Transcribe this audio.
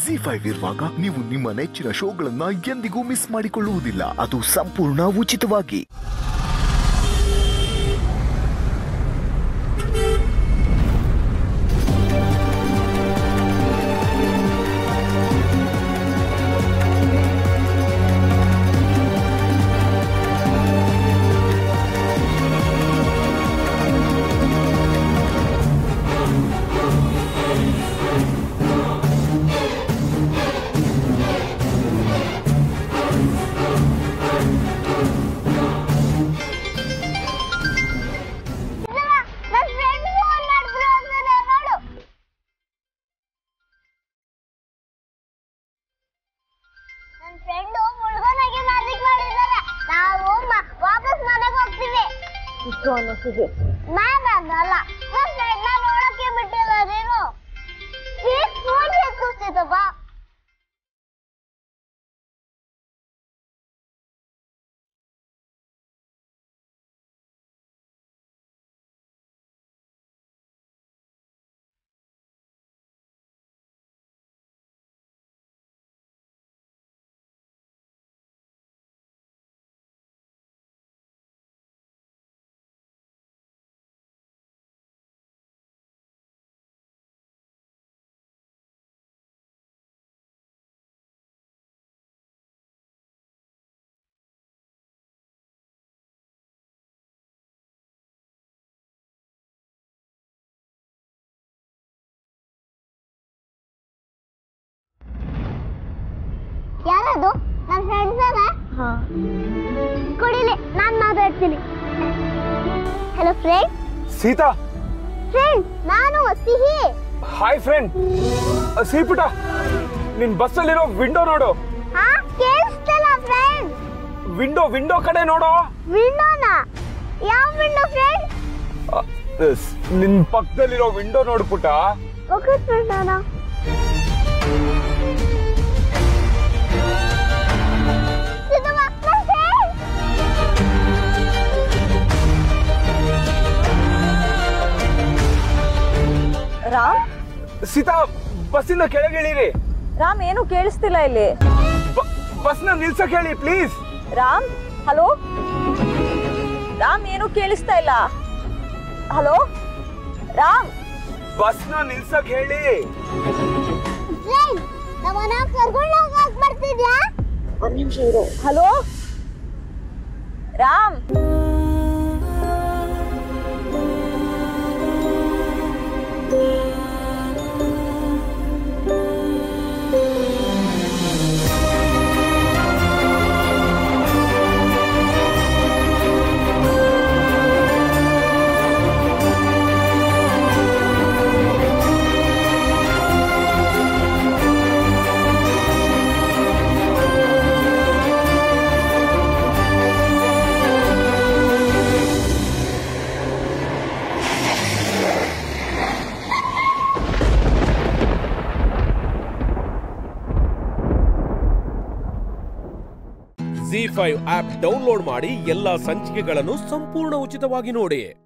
G five ಇರುವಾಗ ನೀವು ನಿಮ್ಮ ನೆಚ್ಚಿನ ಶೋಗಳನ್ನ ಎಂದಿಗೂ ಮಿಸ್ ಮಾಡಿಕೊಳ್ಳುವುದಿಲ್ಲ ಅದು ಸಂಪೂರ್ಣ ಉಚಿತವಾಗಿ ನನ್ನ ಫ್ರೆಂಡ್ ಫೋನ್ ಮಾಡಿದ್ರು ಅಂತಾನೆ ನೋಡು ನನ್ನ ಫ್ರೆಂಡು ಮುಳುಗೋನಾಗೆ ಮ್ಯಾಜಿಕ್ ಮಾಡಿದ್ದಾರೆ ನಾವು ಮ- ವಾಪಸ್ ಮನೆಗೆ ಹೋಗ್ತೀವಿ ನಾನು ಅನ್ನಲ್ಲ ನನ್ನ ಫ್ರೆಂಡ್ನ ನೋಡಕ್ಕೆ ಬಿಟ್ಟಿಲ್ಲ ನೀನು ಪ್ಲೀಸ್ ಫೋನ್ ಎತ್ತಿಸ್ತಪ್ಪ ಯಾರದು ನನ್ನ ಫ್ರೆಂಡ್ಸ್ ಕೊಡಿಲಿ ನಾನು ಮಾತಾಡ್ತೀನಿ ಹಲೋ ಫ್ರೆಂಡ್ ಸೀತಾ ಫ್ರೆಂಡ್ ನಾನು ಸಿಹಿ ಹಾಯ್ ಫ್ರೆಂಡ್ ಸೀಪುಟ ನಿನ್ ಬಸ್ಸಲ್ಲಿರೋ ವಿಂಡೋ ನೋಡು ಹಾ ಕೇಳಿಸ್ತಲ್ಲ ಫ್ರೆಂಡ್ ವಿಂಡೋ ವಿಂಡೋ ಕಡೆ ನೋಡು ವಿಂಡೋನ ಯಾವ ವಿಂಡೋ ಫ್ರೆಂಡ್ ಅ, ಎಸ್, ನಿನ್ ಪಕ್ಕದಲ್ಲಿರೋ ವಿಂಡೋ ನೋಡು ಪುಟ ಓಕೆ ಫ್ರೆಂಡ್ ನಾನು ಇದು ಮಕ್ಕಳ ಫ್ರೆಂಡ್ ರಾಮ್ ಸೀತಾ ಬಸ್ಸಿಂದ ಕೆಳಗಿಳಿರಿ ರಾಮ್ ಏನು ಕೇಳಿಸ್ತಿಲ್ಲ ಇಲ್ಲಿ ಬ- ಬಸ್ನ ನಿಲ್ಸಕ್ ಹೇಳಿ ಪ್ಲೀಸ್ ರಾಮ್ ಹಲೋ ರಾಮ್ ಏನು ಕೇಳಿಸ್ತಾ ಇಲ್ಲ ಹಲೋ ರಾಮ್ ಬಸ್ನ ನಿಲ್ಸಕ್ ಹೇಳಿ ಫ್ರೆಂಡ್ ನಮ್ಮನ್ನ ಕರ್ಕೊಂಡು ಹೋಗಕ್ ಬರ್ತಿದ್ಯಾ ಒಂದ್ ನಿಮಿಷ ಇರು hello Ram ji five app download ಮಾಡಿ ಎಲ್ಲಾ ಸಂಚಿಕೆಗಳನ್ನು ಸಂಪೂರ್ಣ ಉಚಿತವಾಗಿ ನೋಡಿ